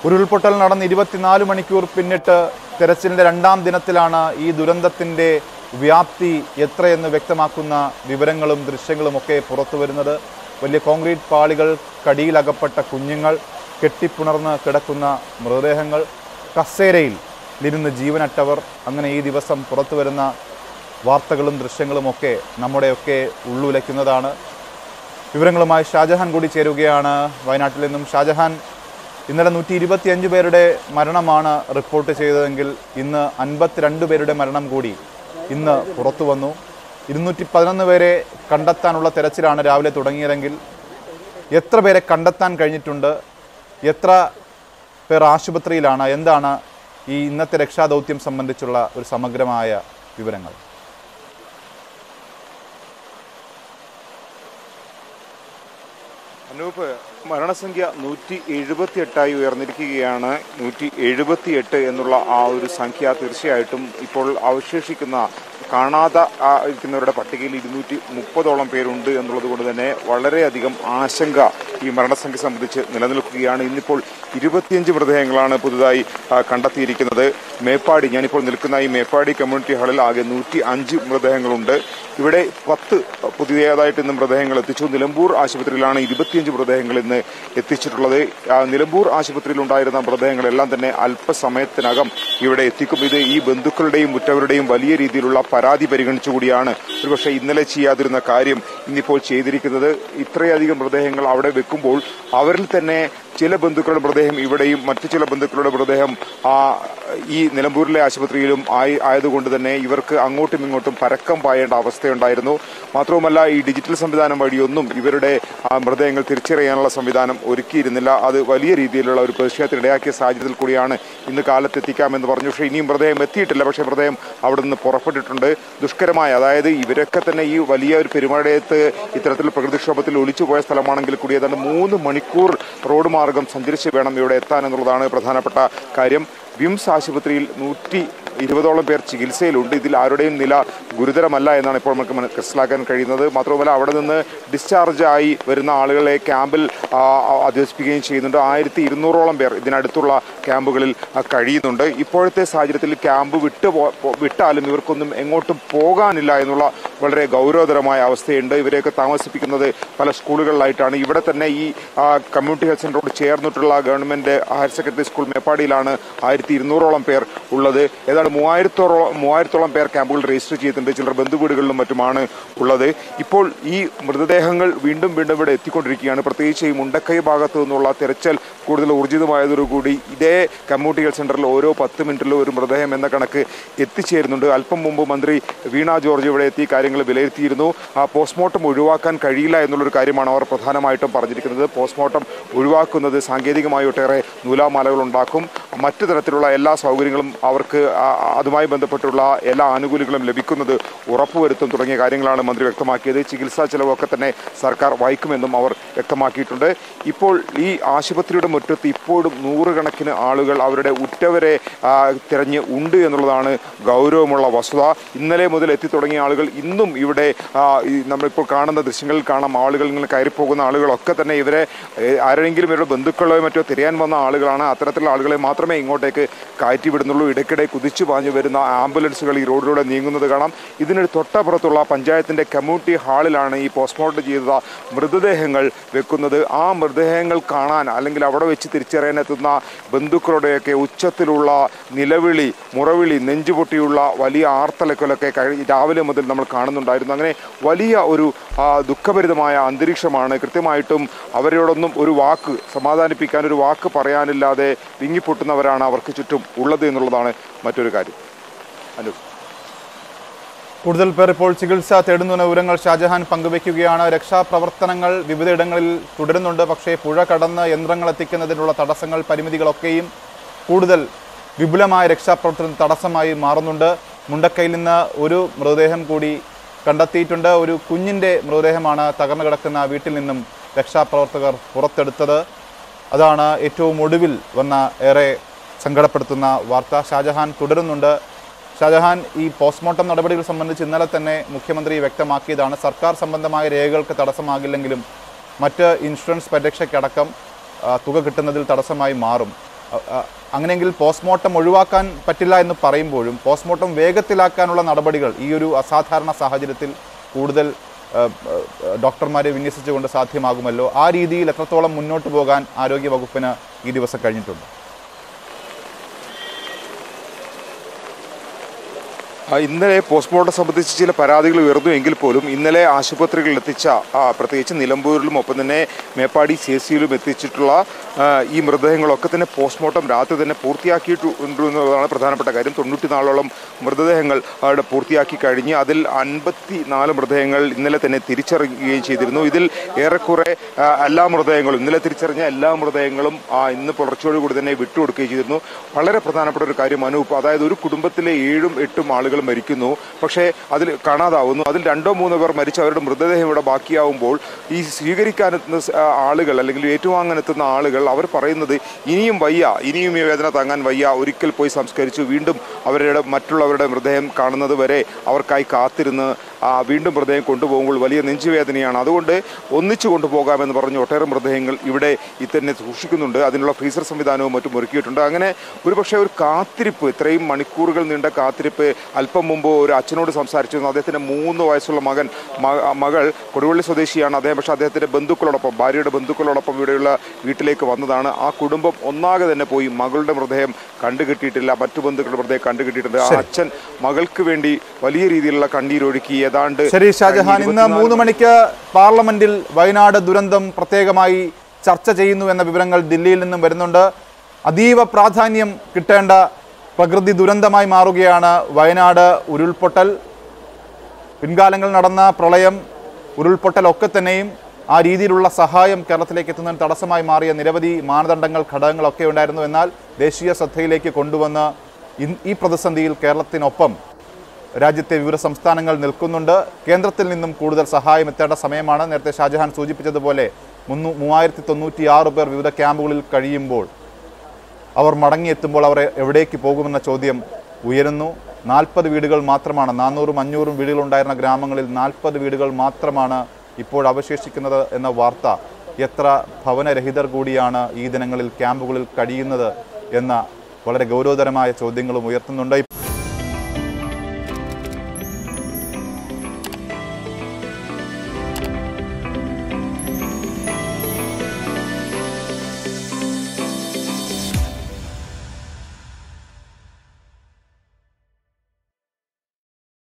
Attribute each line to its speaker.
Speaker 1: ഉരുൾപൊട്ടൽ നടന്ന് ഇരുപത്തിനാല് മണിക്കൂർ പിന്നിട്ട് തെരച്ചിലിന്റെ രണ്ടാം ദിനത്തിലാണ് ഈ ദുരന്തത്തിന്റെ വ്യാപ്തി എത്രയെന്ന് വ്യക്തമാക്കുന്ന വിവരങ്ങളും ദൃശ്യങ്ങളും ഒക്കെ പുറത്തു വരുന്നത് വലിയ കോൺക്രീറ്റ് പാളികൾ കടിയിലകപ്പെട്ട കുഞ്ഞുങ്ങൾ കെട്ടിപ്പുണർന്ന് കിടക്കുന്ന മൃതദേഹങ്ങൾ കസേരയിൽ ഇരുന്ന് ജീവനറ്റവർ അങ്ങനെ ഈ ദിവസം പുറത്തു വരുന്ന വാർത്തകളും ദൃശ്യങ്ങളുമൊക്കെ നമ്മുടെയൊക്കെ ഉള്ളുലയ്ക്കുന്നതാണ് വിവരങ്ങളുമായി ഷാജഹാൻ കൂടി ചേരുകയാണ് വയനാട്ടിൽ നിന്നും ഷാജഹാൻ ഇന്നലെ നൂറ്റി ഇരുപത്തിയഞ്ച് പേരുടെ മരണമാണ് റിപ്പോർട്ട് ചെയ്തതെങ്കിൽ ഇന്ന് അൻപത്തിരണ്ട് പേരുടെ മരണം കൂടി ഇന്ന് പുറത്തു വന്നു ഇരുന്നൂറ്റി പതിനൊന്ന് പേരെ കണ്ടെത്താനുള്ള തെരച്ചിലാണ് രാവിലെ തുടങ്ങിയതെങ്കിൽ എത്ര പേരെ കണ്ടെത്താൻ കഴിഞ്ഞിട്ടുണ്ട് എത്ര പേർ ആശുപത്രിയിലാണ് എന്താണ് ഈ ഇന്നത്തെ രക്ഷാദൗത്യം സംബന്ധിച്ചുള്ള ഒരു സമഗ്രമായ വിവരങ്ങൾ
Speaker 2: അനൂപ് മരണസംഖ്യ നൂറ്റി എഴുപത്തി എട്ടായി ഉയർന്നിരിക്കുകയാണ് നൂറ്റി എഴുപത്തി എട്ട് എന്നുള്ള ആ ഒരു സംഖ്യ തീർച്ചയായിട്ടും ഇപ്പോൾ അവശേഷിക്കുന്ന കാണാതെ ആ, ഇരിക്കുന്നവരുടെ പട്ടികയിൽ ഇരുന്നൂറ്റി മുപ്പതോളം പേരുണ്ട് എന്നുള്ളത് കൊണ്ട് തന്നെ വളരെയധികം ആശങ്ക ഈ മരണസംഖ്യ സംബന്ധിച്ച് നിലനിൽക്കുകയാണ് ഇന്നിപ്പോൾ ഇരുപത്തിയഞ്ച് മൃതദേഹങ്ങളാണ് പുതുതായി ആ, കണ്ടെത്തിയിരിക്കുന്നത് മേപ്പാടി ഞാനിപ്പോൾ നിൽക്കുന്ന ഈ മേപ്പാടി കമ്മ്യൂണിറ്റി ഹാളിൽ ആകെ നൂറ്റി അഞ്ച് മൃതദേഹങ്ങളുണ്ട് ഇവിടെ പത്ത് പുതിയതായിട്ട് ഇന്ന് മൃതദേഹങ്ങൾ എത്തിച്ചു നിലമ്പൂർ ആശുപത്രിയിലാണ് ഇരുപത്തിയഞ്ച് മൃതദേഹങ്ങൾ ഇന്ന് എത്തിച്ചിട്ടുള്ളത് ആ, നിലമ്പൂർ ആശുപത്രിയിൽ ഉണ്ടായിരുന്ന മൃതദേഹങ്ങളെല്ലാം തന്നെ അല്പസമയത്തിനകം ഇവിടെ എത്തിക്കും ഇത് ഈ ബന്ധുക്കളുടെയും ഉറ്റവരുടെയും വലിയ രീതിയിലുള്ള പരാതി പരിഗണിച്ചുകൂടിയാണ് ഒരുപക്ഷെ ഇന്നലെ ചെയ്യാതിരുന്ന കാര്യം ഇന്നിപ്പോൾ ചെയ്തിരിക്കുന്നത് ഇത്രയധികം മൃതദേഹങ്ങൾ അവിടെ വെക്കുമ്പോൾ അവരിൽ തന്നെ ചില ബന്ധുക്കളുടെ മൃതദേഹം ഇവിടെയും മറ്റു ചില ബന്ധുക്കളുടെ മൃതദേഹം ആ ഈ നിലമ്പൂരിലെ ആശുപത്രിയിലും ആയി ആയതുകൊണ്ട് തന്നെ ഇവർക്ക് അങ്ങോട്ടും ഇങ്ങോട്ടും പരക്കം പായേണ്ട അവസ്ഥയുണ്ടായിരുന്നു മാത്രവുമല്ല ഈ ഡിജിറ്റൽ സംവിധാനം വഴിയൊന്നും ഇവരുടെ ആ മൃതദേഹങ്ങൾ തിരിച്ചറിയാനുള്ള സംവിധാനം ഒരുക്കിയിരുന്നില്ല അത് വലിയ രീതിയിലുള്ള ഒരു പ്രതിഷേധത്തിനിടയാക്കിയ സാഹചര്യത്തിൽ കൂടിയാണ് ഇന്ന് കാലത്തെത്തിക്കാമെന്ന് പറഞ്ഞു പക്ഷേ ഇനിയും മൃതദേഹം എത്തിയിട്ടില്ല പക്ഷേ മൃതദേഹം അവിടെ നിന്ന് പുറപ്പെട്ടിട്ടുണ്ട് ദുഷ്കരമായ അതായത് ഇവരൊക്കെ തന്നെ ഈ വലിയ ഒരു പെരുമഴയത്ത് ഇത്തരത്തിൽ പ്രകൃതിക്ഷോഭത്തിൽ ഒലിച്ചുപോയ സ്ഥലമാണെങ്കിൽ കൂടി ഏതാണ്ട് മൂന്ന് മണിക്കൂർ റോഡ് മാർഗം സഞ്ചരിച്ച് വേണം ഇവിടെ എത്താൻ എന്നുള്ളതാണ് പ്രധാനപ്പെട്ട കാര്യം വിംസ് ആശുപത്രിയിൽ നൂറ്റി ഇരുപതോളം പേർ ചികിത്സയിലുണ്ട് ഇതിൽ ആരുടെയും നില ഗുരുതരമല്ല എന്നാണ് ഇപ്പോൾ നമുക്ക് മനസ്സിലാക്കാൻ കഴിയുന്നത് മാത്രമല്ല അവിടെ നിന്ന് ഡിസ്ചാർജ് ആയി വരുന്ന ആളുകളെ ക്യാമ്പിൽ ആ, അധിവസിപ്പിക്കുകയും ചെയ്യുന്നുണ്ട് ആയിരത്തി ഇരുന്നൂറോളം പേർ ഇതിനടുത്തുള്ള ക്യാമ്പുകളിൽ ആ, കഴിയുന്നുണ്ട് ഇപ്പോഴത്തെ സാഹചര്യത്തിൽ ക്യാമ്പ് വിട്ട് പോ- പോ- വിട്ടാലും ഇവർക്കൊന്നും എങ്ങോട്ടും പോകാനില്ല എന്നുള്ള വളരെ ഗൗരവതരമായ അവസ്ഥയുണ്ട് ഇവരെയൊക്കെ താമസിപ്പിക്കുന്നത് പല സ്കൂളുകളിലായിട്ടാണ് ഇവിടെ തന്നെ ഈ ആ, കമ്മ്യൂണിറ്റി ഹെൽത്ത് സെന്ററോട് ചേർന്നിട്ടുള്ള ഗവൺമെന്റ് ഹയർ സെക്കൻഡറി സ്കൂൾ മേപ്പാടിയിലാണ് ആയിരത്തി ഇരുന്നൂറോളം പേർ ഉള്ളത് ഏതാണ്ട് മൂവായിരത്തോളം മൂവായിരത്തോളം പേർ ക്യാമ്പുകൾ രജിസ്റ്റർ ചെയ്തിട്ടുണ്ട് ചിലർ ബന്ധുവീടുകളിലും മറ്റുമാണ് ഉള്ളത് ഇപ്പോൾ ഈ മൃതദേഹങ്ങൾ വീണ്ടും വീണ്ടും ഇവിടെ എത്തിക്കൊണ്ടിരിക്കുകയാണ് പ്രത്യേകിച്ച് ഈ മുണ്ടക്കൈ ഭാഗത്തു നിന്നുള്ള തെരച്ചിൽ കൂടുതൽ ഊർജിതമായതോടുകൂടി ഇതേ കമ്മ്യൂണിറ്റി ഹെൽത്ത് സെന്ററിൽ ഓരോ പത്ത് മിനിറ്റിലും ഒരു മൃതദേഹം എന്ന കണക്ക് എത്തിച്ചേരുന്നുണ്ട് അല്പം മുമ്പ് മന്ത്രി വീണ ജോർജ് ഇവിടെ എത്തി കാര്യങ്ങൾ വിലയിരുത്തിയിരുന്നു ആ പോസ്റ്റ്മോർട്ടം ഒഴിവാക്കാൻ കഴിയില്ല എന്നുള്ളൊരു കാര്യമാണ് അവർ പ്രധാനമായിട്ടും പറഞ്ഞിരിക്കുന്നത് പോസ്റ്റ്മോർട്ടം ഒഴിവാക്കുന്നത് സാങ്കേതികമായി ഒട്ടേറെ നൂലാമാലകൾ ഉണ്ടാക്കും മറ്റു തരത്തിലുള്ള എല്ലാ സൗകര്യങ്ങളും അവർക്ക് ആ- അതുമായി ബന്ധപ്പെട്ടുള്ള എല്ലാ ആനുകൂല്യങ്ങളും ലഭിക്കുന്നത് ഉറപ്പുവരുത്തും തുടങ്ങിയ കാര്യങ്ങളാണ് മന്ത്രി വ്യക്തമാക്കിയത് ചികിത്സാ ചെലവൊക്കെ തന്നെ സർക്കാർ വഹിക്കുമെന്നും അവർ വ്യക്തമാക്കിയിട്ടുണ്ട് ഇപ്പോൾ ഈ ആശുപത്രിയുടെ മുറ്റത്ത് ഇപ്പോഴും നൂറുകണക്കിന് ആളുകൾ അവരുടെ ഉറ്റവരെ ആ, തിരഞ്ഞ് ഉണ്ട് എന്നുള്ളതാണ് ഗൗരവമുള്ള വസ്തുത ഇന്നലെ മുതൽ എത്തിത്തുടങ്ങിയ ആളുകൾ ഇന്നും ഇവിടെ ആ, ഈ നമ്മളിപ്പോൾ കാണുന്ന ദൃശ്യങ്ങളിൽ കാണാം ആളുകൾ ഇങ്ങനെ കയറിപ്പോകുന്ന ആളുകളൊക്കെ തന്നെ ഇവരെ ഏ, ആരെങ്കിലും ഇവരുടെ ബന്ധുക്കളോ മറ്റോ തിരയാൻ വന്ന ആളുകളാണ് അത്തരത്തിലുള്ള ആളുകളെ മാത്രമേ ഇങ്ങോട്ടേക്ക് കയറ്റി വിടുന്നുള്ളൂ ഇടയ്ക്കിടെ കുതിച്ചു പാഞ്ഞു വരുന്ന ആംബുലൻസുകൾ ഈ റോഡിലൂടെ നീങ്ങുന്നത് കാണാം ഇതിന് തൊട്ടപ്പുറത്തുള്ള പഞ്ചായത്തിന്റെ കമ്മ്യൂണിറ്റി ഹാളിലാണ് ഈ പോസ്റ്റ്മോർട്ടം ചെയ്ത മൃതദേഹങ്ങൾ വെക്കുന്നത് ആ മൃതദേഹങ്ങൾ കാണാൻ അല്ലെങ്കിൽ അവിടെ വെച്ച് തിരിച്ചറിയാനെത്തുന്ന ബന്ധുക്കളുടെയൊക്കെ ഉച്ചത്തിലുള്ള നിലവിളി മുറവിളി നെഞ്ചുപൊട്ടിയുള്ള വലിയ ആർത്തലക്കലൊക്കെ കഴി രാവിലെ മുതൽ നമ്മൾ കാണുന്നുണ്ടായിരുന്നു അങ്ങനെ വലിയ ഒരു ആ, ദുഃഖഭരിതമായ അന്തരീക്ഷമാണ് കൃത്യമായിട്ടും അവരോടൊന്നും ഒരു വാക്ക് സമാധാനിപ്പിക്കാൻ ഒരു വാക്ക് പറയാനില്ലാതെ വിങ്ങിപ്പൊട്ടുന്നവരാണ് അവർക്ക് ചുറ്റും ഉള്ളത് എന്നുള്ളതാണ് മറ്റൊരു കാര്യം അനു
Speaker 1: കൂടുതൽ പേർ ഇപ്പോൾ ചികിത്സ തേടുന്ന വിവരങ്ങൾ ഷാജഹാൻ പങ്കുവയ്ക്കുകയാണ് രക്ഷാപ്രവർത്തനങ്ങൾ വിവിധയിടങ്ങളിൽ തുടരുന്നുണ്ട് പക്ഷേ പുഴ കടന്ന് യന്ത്രങ്ങൾ എത്തിക്കുന്നതിനുള്ള തടസ്സങ്ങൾ പരിമിതികളൊക്കെയും കൂടുതൽ വിപുലമായ രക്ഷാപ്രവർത്തനം തടസ്സമായി മാറുന്നുണ്ട് മുണ്ടക്കയിൽ നിന്ന് ഒരു മൃതദേഹം കൂടി കണ്ടെത്തിയിട്ടുണ്ട് ഒരു കുഞ്ഞിൻ്റെ മൃതദേഹമാണ് തകർന്നു കിടക്കുന്ന വീട്ടിൽ നിന്നും രക്ഷാപ്രവർത്തകർ പുറത്തെടുത്തത് അതാണ് ഏറ്റവും ഒടുവിൽ വന്ന ഏറെ സങ്കടപ്പെടുത്തുന്ന വാർത്ത ഷാജഹാൻ തുടരുന്നുണ്ട് ഷാജഹാൻ ഈ പോസ്റ്റ്മോർട്ടം നടപടികൾ സംബന്ധിച്ച് ഇന്നലെ തന്നെ മുഖ്യമന്ത്രി വ്യക്തമാക്കിയതാണ് സർക്കാർ സംബന്ധമായ രേഖകൾക്ക് തടസ്സമാകില്ലെങ്കിലും മറ്റ് ഇൻഷുറൻസ് പരിരക്ഷയ്ക്കടക്കം ആ, തുക കിട്ടുന്നതിൽ തടസ്സമായി മാറും അ- അ- അങ്ങനെയെങ്കിൽ പോസ്റ്റ്മോർട്ടം ഒഴിവാക്കാൻ പറ്റില്ല എന്ന് പറയുമ്പോഴും പോസ്റ്റ്മോർട്ടം വേഗത്തിലാക്കാനുള്ള നടപടികൾ ഈ ഒരു അസാധാരണ സാഹചര്യത്തിൽ കൂടുതൽ അ, അ, ഡോക്ടർമാരെ വിന്യസിച്ചുകൊണ്ട് സാധ്യമാകുമല്ലോ ആ രീതിയിൽ എത്രത്തോളം മുന്നോട്ട് പോകാൻ ആരോഗ്യ വകുപ്പിന് ഈ ദിവസം കഴിഞ്ഞിട്ടുണ്ട്
Speaker 2: ആ, ഇന്നലെ പോസ്റ്റ്മോർട്ടം സംബന്ധിച്ച് ചില പരാതികൾ ഉയർന്നു എങ്കിൽ പോലും ഇന്നലെ ആശുപത്രികളിൽ എത്തിച്ച ആ, പ്രത്യേകിച്ച് നിലമ്പൂരിലും ഒപ്പം തന്നെ മേപ്പാടി സി എസ് സിയിലും എത്തിച്ചിട്ടുള്ള ആ, ഈ മൃതദേഹങ്ങളൊക്കെ തന്നെ പോസ്റ്റ്മോർട്ടം രാത്രി തന്നെ പൂർത്തിയാക്കിയിട്ടുണ്ട് എന്നുള്ളതാണ് പ്രധാനപ്പെട്ട കാര്യം തൊണ്ണൂറ്റി നാലോളം മൃതദേഹങ്ങൾ അവിടെ പൂർത്തിയാക്കി കഴിഞ്ഞ് അതിൽ അൻപത്തി നാല് മൃതദേഹങ്ങൾ ഇന്നലെ തന്നെ തിരിച്ചറിയുകയും ചെയ്തിരുന്നു ഇതിൽ ഏറെക്കുറെ ആ, എല്ലാ മൃതദേഹങ്ങളും ഇന്നലെ തിരിച്ചറിഞ്ഞ എല്ലാ മൃതദേഹങ്ങളും ആ, ഇന്ന് പുലർച്ചയോടുകൂടി തന്നെ വിട്ടുകൊടുക്കുകയും ചെയ്തിരുന്നു വളരെ പ്രധാനപ്പെട്ട ഒരു കാര്യം അനൂപ് അതായത് ഒരു കുടുംബത്തിലെ ഏഴും എട്ടും ആളുകൾ മരിക്കുന്നു പക്ഷേ അതിൽ കാണാതാവുന്നു അതിൽ രണ്ടോ മൂന്നോ പേർ മരിച്ച് അവരുടെ മൃതദേഹം ഇവിടെ ബാക്കിയാവുമ്പോൾ ഈ സ്വീകരിക്കാനെത്തുന്ന സ- ആ, ആളുകൾ അല്ലെങ്കിൽ ഏറ്റുവാങ്ങാനെത്തുന്ന ആളുകൾ അവർ പറയുന്നത് ഇനിയും വയ്യ ഇനിയും ഈ വേദന താങ്ങാൻ വയ്യ ഒരിക്കൽ പോയി സംസ്കരിച്ചു വീണ്ടും അവരുടെ മറ്റുള്ളവരുടെ മൃതദേഹം കാണുന്നത് വരെ അവർക്കായി കാത്തിരുന്ന് ആ, വീണ്ടും മൃതദേഹം കൊണ്ടുപോകുമ്പോൾ വലിയ നെഞ്ചുവേദനയാണ് അതുകൊണ്ട് ഒന്നിച്ചു കൊണ്ടുപോകാമെന്ന് പറഞ്ഞ് ഒട്ടേറെ മൃതദേഹങ്ങൾ ഇവിടെ ഈ തന്നെ സൂക്ഷിക്കുന്നുണ്ട് അതിനുള്ള ഫ്രീസർ സംവിധാനവും മറ്റും ഒരുക്കിയിട്ടുണ്ട് അങ്ങനെ ഒരുപക്ഷെ ഒരു കാത്തിരിപ്പ് ഇത്രയും മണിക്കൂറുകൾ നീണ്ട കാത്തിരിപ്പ് അല്പം മുമ്പ് ഒരു അച്ഛനോട് സംസാരിച്ചിരുന്നു അദ്ദേഹത്തിന്റെ മൂന്ന് വയസ്സുള്ള മകൻ മ- മകൾ കൊടുവള്ളി സ്വദേശിയാണ് അദ്ദേഹം പക്ഷേ അദ്ദേഹത്തിന്റെ ബന്ധുക്കളോടൊപ്പം ഭാര്യയുടെ ബന്ധുക്കളോടൊപ്പം ഇവിടെയുള്ള വീട്ടിലേക്ക് വന്നതാണ് ആ കുടുംബം ഒന്നാകെ തന്നെ പോയി മകളുടെ മൃതദേഹം കണ്ടുകിട്ടിയിട്ടില്ല മറ്റു ബന്ധുക്കളുടെ മൃതദേഹം കണ്ടുകിട്ടിയിട്ടുണ്ട് ആ അച്ഛൻ മകൾക്ക് വേണ്ടി വലിയ രീതിയിലുള്ള കണ്ണീരൊഴുക്കി ഏതാണ്ട്
Speaker 1: ശരി ഷാജഹാൻ ഇന്ന്
Speaker 2: ഇരുപത്തിനാല്
Speaker 1: മൂന്ന് മണിക്ക് പാർലമെന്റിൽ വയനാട് ദുരന്തം പ്രത്യേകമായി ചർച്ച ചെയ്യുന്നു എന്ന വിവരങ്ങൾ ദില്ലിയിൽ നിന്നും വരുന്നുണ്ട് അതീവ പ്രാധാന്യം കിട്ടേണ്ട പ്രകൃതി ദുരന്തമായി മാറുകയാണ് വയനാട് ഉരുൾപൊട്ടൽ പിൻകാലങ്ങളിൽ നടന്ന പ്രളയം ഉരുൾപൊട്ടൽ ഒക്കെ തന്നെയും ആ രീതിയിലുള്ള സഹായം കേരളത്തിലേക്ക് എത്തുന്നതിന് തടസ്സമായി മാറിയ നിരവധി മാനദണ്ഡങ്ങൾ ഘടകങ്ങളൊക്കെ ഉണ്ടായിരുന്നു എന്നാൽ ദേശീയ ശ്രദ്ധയിലേക്ക് കൊണ്ടുവന്ന് ഇൻ- ഈ പ്രതിസന്ധിയിൽ കേരളത്തിനൊപ്പം രാജ്യത്തെ വിവിധ സംസ്ഥാനങ്ങൾ നിൽക്കുന്നുണ്ട് കേന്ദ്രത്തിൽ നിന്നും കൂടുതൽ സഹായം എത്തേണ്ട സമയമാണ് നേരത്തെ ഷാജഹാൻ സൂചിപ്പിച്ചതുപോലെ മുന്നൂ മൂവായിരത്തി തൊണ്ണൂറ്റി ആറ് പേർ വിവിധ ക്യാമ്പുകളിൽ കഴിയുമ്പോൾ അവർ മടങ്ങിയെത്തുമ്പോൾ അവർ എവിടേക്ക് പോകുമെന്ന ചോദ്യം ഉയരുന്നു നാൽപ്പത് വീടുകൾ മാത്രമാണ് നാനൂറും അഞ്ഞൂറും വീടുകളുണ്ടായിരുന്ന ഗ്രാമങ്ങളിൽ നാൽപ്പത് വീടുകൾ മാത്രമാണ് ഇപ്പോൾ അവശേഷിക്കുന്നത് എന്ന വാർത്ത എത്ര ഭവനരഹിതർ കൂടിയാണ് ഈ ദിനങ്ങളിൽ ക്യാമ്പുകളിൽ കഴിയുന്നത് എന്ന വളരെ ഗൗരവതരമായ ചോദ്യങ്ങളും ഉയർത്തുന്നുണ്ട്